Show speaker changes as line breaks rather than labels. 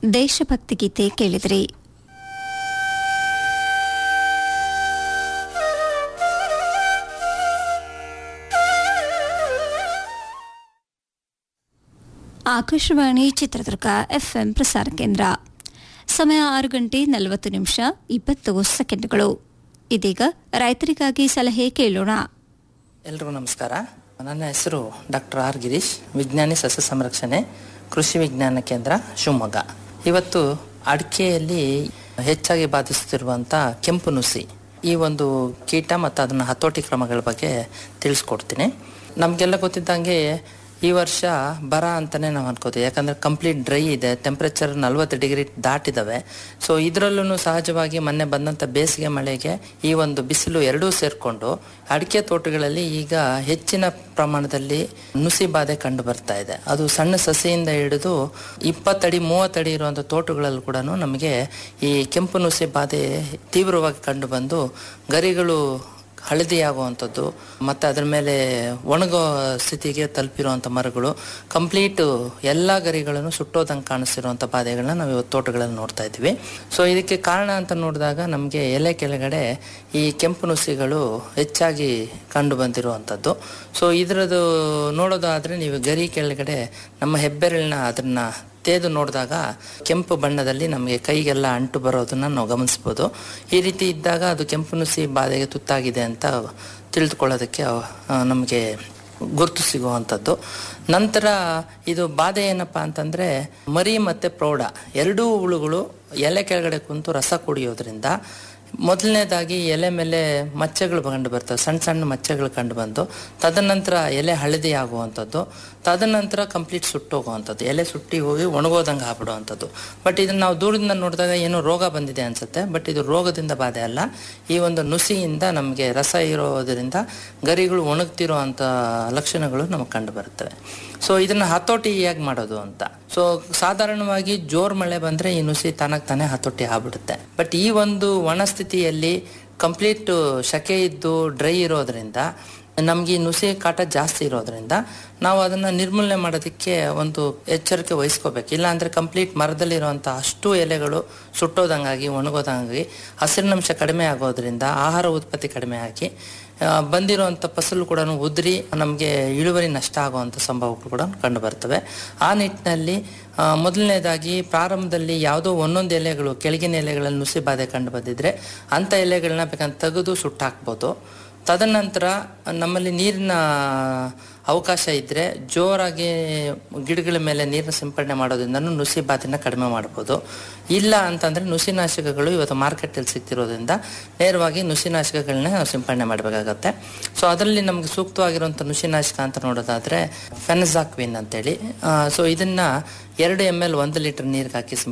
ದೇಶಭಕ್ತಿ ಗೀತೆ ಕೇಳಿದ್ರಿ ಆಕಾಶವಾಣಿ ಚಿತ್ರದುರ್ಗ ಎಫ್ಎಂ ಪ್ರಸಾರ ಕೇಂದ್ರ ಸಮಯ ಆರು ಗಂಟೆ ನಲವತ್ತು ನಿಮಿಷ ಇಪ್ಪತ್ತು ಸೆಕೆಂಡ್ಗಳು ಇದೀಗ ರೈತರಿಗಾಗಿ ಸಲಹೆ ಕೇಳೋಣ
ಎಲ್ರಿಗೂ ನಮಸ್ಕಾರ ನನ್ನ ಹೆಸರು ಡಾಕ್ಟರ್ ಆರ್ ಗಿರೀಶ್ ವಿಜ್ಞಾನಿ ಸಸ್ಯ ಸಂರಕ್ಷಣೆ ಕೃಷಿ ವಿಜ್ಞಾನ ಕೇಂದ್ರ ಶಿವಮೊಗ್ಗ ಇವತ್ತು ಅಡಿಕೆಯಲ್ಲಿ ಹೆಚ್ಚಾಗಿ ಬಾಧಿಸುತ್ತಿರುವಂಥ ಕೆಂಪು ನುಸಿ ಈ ಒಂದು ಕೀಟ ಮತ್ತು ಅದನ್ನು ಹತೋಟಿ ಕ್ರಮಗಳ ಬಗ್ಗೆ ತಿಳಿಸ್ಕೊಡ್ತೀನಿ ನಮಗೆಲ್ಲ ಗೊತ್ತಿದ್ದಂಗೆ ಈ ವರ್ಷ ಬರ ಅಂತಲೇ ನಾವು ಅನ್ಕೋತೀವಿ ಯಾಕಂದರೆ ಕಂಪ್ಲೀಟ್ ಡ್ರೈ ಇದೆ ಟೆಂಪ್ರೇಚರ್ ನಲ್ವತ್ತು ಡಿಗ್ರಿ ದಾಟಿದ್ದಾವೆ ಸೊ ಇದರಲ್ಲೂ ಸಹಜವಾಗಿ ಮೊನ್ನೆ ಬಂದಂಥ ಬೇಸಿಗೆ ಮಳೆಗೆ ಈ ಒಂದು ಬಿಸಿಲು ಎರಡೂ ಸೇರಿಕೊಂಡು ಅಡಿಕೆ ತೋಟಗಳಲ್ಲಿ ಈಗ ಹೆಚ್ಚಿನ ಪ್ರಮಾಣದಲ್ಲಿ ನುಸಿ ಬಾಧೆ ಕಂಡು ಬರ್ತಾ ಇದೆ ಅದು ಸಣ್ಣ ಸಸಿಯಿಂದ ಹಿಡಿದು ಇಪ್ಪತ್ತಡಿ ಮೂವತ್ತಡಿ ಇರುವಂಥ ತೋಟಗಳಲ್ಲಿ ಕೂಡ ನಮಗೆ ಈ ಕೆಂಪು ನುಸಿ ಬಾಧೆ ತೀವ್ರವಾಗಿ ಕಂಡು ಬಂದು ಗರಿಗಳು ಹಳದಿ ಆಗುವಂಥದ್ದು ಮತ್ತು ಅದ್ರ ಮೇಲೆ ಒಣಗೋ ಸ್ಥಿತಿಗೆ ತಲುಪಿರುವಂಥ ಮರಗಳು ಕಂಪ್ಲೀಟ್ ಎಲ್ಲ ಗರಿಗಳನ್ನು ಸುಟ್ಟೋದಂಗೆ ಕಾಣಿಸ್ತಿರುವಂಥ ಬಾಧೆಗಳನ್ನ ನಾವು ಇವತ್ತು ತೋಟಗಳಲ್ಲಿ ನೋಡ್ತಾ ಇದ್ದೀವಿ ಸೊ ಇದಕ್ಕೆ ಕಾರಣ ಅಂತ ನೋಡಿದಾಗ ನಮಗೆ ಎಲೆ ಕೆಳಗಡೆ ಈ ಕೆಂಪು ನುಸಿಗಳು ಹೆಚ್ಚಾಗಿ ಕಂಡು ಬಂದಿರುವಂಥದ್ದು ಸೊ ಇದರದ್ದು ನೋಡೋದಾದರೆ ನೀವು ಗರಿ ಕೆಳಗಡೆ ನಮ್ಮ ಹೆಬ್ಬೆರಳನ್ನ ಅದನ್ನ ತೇದು ನೋಡಿದಾಗ ಕೆಂಪು ಬಣ್ಣದಲ್ಲಿ ನಮಗೆ ಕೈಗೆಲ್ಲ ಅಂಟು ಬರೋದನ್ನ ನಾವು ಗಮನಿಸ್ಬೋದು ಈ ರೀತಿ ಇದ್ದಾಗ ಅದು ಕೆಂಪು ನುಸಿ ಬಾಧೆಗೆ ತುತ್ತಾಗಿದೆ ಅಂತ ತಿಳಿದುಕೊಳ್ಳೋದಕ್ಕೆ ಆ, ನಮಗೆ ಗುರುತು ಸಿಗುವಂಥದ್ದು ನಂತರ ಇದು ಬಾಧೆ ಏನಪ್ಪ ಅಂತಂದರೆ ಮರಿ ಮತ್ತು ಪ್ರೌಢ ಎರಡೂ ಹುಳುಗಳು ಎಲೆ ಕೆಳಗಡೆ ಕುಂತು ರಸ ಕುಡಿಯೋದ್ರಿಂದ ಮೊದಲನೇದಾಗಿ ಎಲೆ ಮೇಲೆ ಮಚ್ಚೆಗಳು ಕಂಡು ಬರ್ತವೆ ಸಣ್ಣ ಸಣ್ಣ ಮಚ್ಚೆಗಳು ಕಂಡು ಬಂದು ತದನಂತರ ಎಲೆ ಹಳದಿ ಆಗುವಂಥದ್ದು ತದನಂತರ ಕಂಪ್ಲೀಟ್ ಸುಟ್ಟೋಗುವಂಥದ್ದು ಎಲೆ ಸುಟ್ಟಿ ಹೋಗಿ ಒಣಗೋದಂಗೆ ಆಗ್ಬಿಡುವಂಥದ್ದು ಬಟ್ ಇದನ್ನು ನಾವು ದೂರದಿಂದ ನೋಡಿದಾಗ ಏನೋ ರೋಗ ಬಂದಿದೆ ಅನ್ಸುತ್ತೆ ಬಟ್ ಇದು ರೋಗದಿಂದ ಬಾಧೆ ಅಲ್ಲ ಈ ಒಂದು ನುಸಿಯಿಂದ ನಮಗೆ ರಸ ಇರೋದರಿಂದ ಗರಿಗಳು ಒಣಗ್ತಿರೋ ಅಂಥ ಲಕ್ಷಣಗಳು ನಮಗೆ ಕಂಡು ಬರುತ್ತವೆ ಸೊ ಇದನ್ನ ಹತೋಟಿ ಹೇಗೆ ಮಾಡೋದು ಅಂತ ಸೊ ಸಾಧಾರಣವಾಗಿ ಜೋರ್ ಮಳೆ ಬಂದ್ರೆ ಈ ನುಸಿ ತಾನಾಗ್ ತಾನೇ ಹತೋಟಿ ಆಗ್ಬಿಡುತ್ತೆ ಬಟ್ ಈ ಒಂದು ಒಣ ಸ್ಥಿತಿಯಲ್ಲಿ ಕಂಪ್ಲೀಟ್ ಶಕೆ ಇದ್ದು ಡ್ರೈ ಇರೋದ್ರಿಂದ ನಮ್ಗೆ ಈ ನುಸಿ ಕಾಟ ಜಾಸ್ತಿ ಇರೋದ್ರಿಂದ ನಾವು ಅದನ್ನ ನಿರ್ಮೂಲನೆ ಮಾಡೋದಕ್ಕೆ ಒಂದು ಎಚ್ಚರಿಕೆ ವಹಿಸ್ಕೋಬೇಕು ಇಲ್ಲ ಅಂದ್ರೆ ಕಂಪ್ಲೀಟ್ ಮರದಲ್ಲಿರುವಂಥ ಅಷ್ಟು ಎಲೆಗಳು ಸುಟ್ಟೋದಂಗಾಗಿ ಒಣಗೋದಂಗಾಗಿ ಹಸಿರಿನಂಶ ಕಡಿಮೆ ಆಗೋದ್ರಿಂದ ಆಹಾರ ಉತ್ಪತ್ತಿ ಕಡಿಮೆ ಆಗಿ ಆ, ಬಂದಿರುವಂಥ ಫಸಲು ಕೂಡ ಉದುರಿ ನಮಗೆ ಇಳುವರಿ ನಷ್ಟ ಆಗುವಂಥ ಸಂಭವಗಳು ಕೂಡ ಕಂಡು ಬರ್ತವೆ ಆ ನಿಟ್ಟಿನಲ್ಲಿ ಆ, ಮೊದಲನೇದಾಗಿ ಪ್ರಾರಂಭದಲ್ಲಿ ಯಾವುದೋ ಒಂದೊಂದು ಎಲೆಗಳು ಕೆಳಗಿನ ಎಲೆಗಳಲ್ಲಿ ನುಸಿ ಬಾಧೆ ಕಂಡು ಬಂದಿದ್ರೆ ಅಂಥ ಎಲೆಗಳನ್ನ ಬೇಕಂತ ತೆಗೆದು ಸುಟ್ಟಾಕ್ಬೋದು ತದನಂತರ ನಮ್ಮಲ್ಲಿ ನೀರಿನ ಅವಕಾಶ ಇದ್ದರೆ ಜೋರಾಗಿ ಗಿಡಗಳ ಮೇಲೆ ನೀರನ್ನ ಸಿಂಪಡಣೆ ಮಾಡೋದ್ರಿಂದ ನುಸಿ ಬಾಧೆನ ಕಡಿಮೆ ಮಾಡ್ಬೋದು ಇಲ್ಲ ಅಂತಂದರೆ ನುಸಿನಾಶಕಗಳು ಇವತ್ತು ಮಾರ್ಕೆಟಲ್ಲಿ ಸಿಗ್ತಿರೋದ್ರಿಂದ ನೇರವಾಗಿ ನುಸಿನಾಶಕಗಳನ್ನ ನಾವು ಸಿಂಪಡಣೆ ಮಾಡಬೇಕಾಗತ್ತೆ ಸೊ ಅದರಲ್ಲಿ ನಮಗೆ ಸೂಕ್ತವಾಗಿರುವಂಥ ನುಸಿನಾಶಕ ಅಂತ ನೋಡೋದಾದರೆ ಫೆನಜಾಕ್ವಿನ್ ಅಂತೇಳಿ ಸೊ ಇದನ್ನು ಎರಡು ಎಮ್ ಎಲ್ ಒಂದು ಲೀಟರ್ ನೀರಿಗೆ ಹಾಕಿ ಸಿಂಪಡಣೆ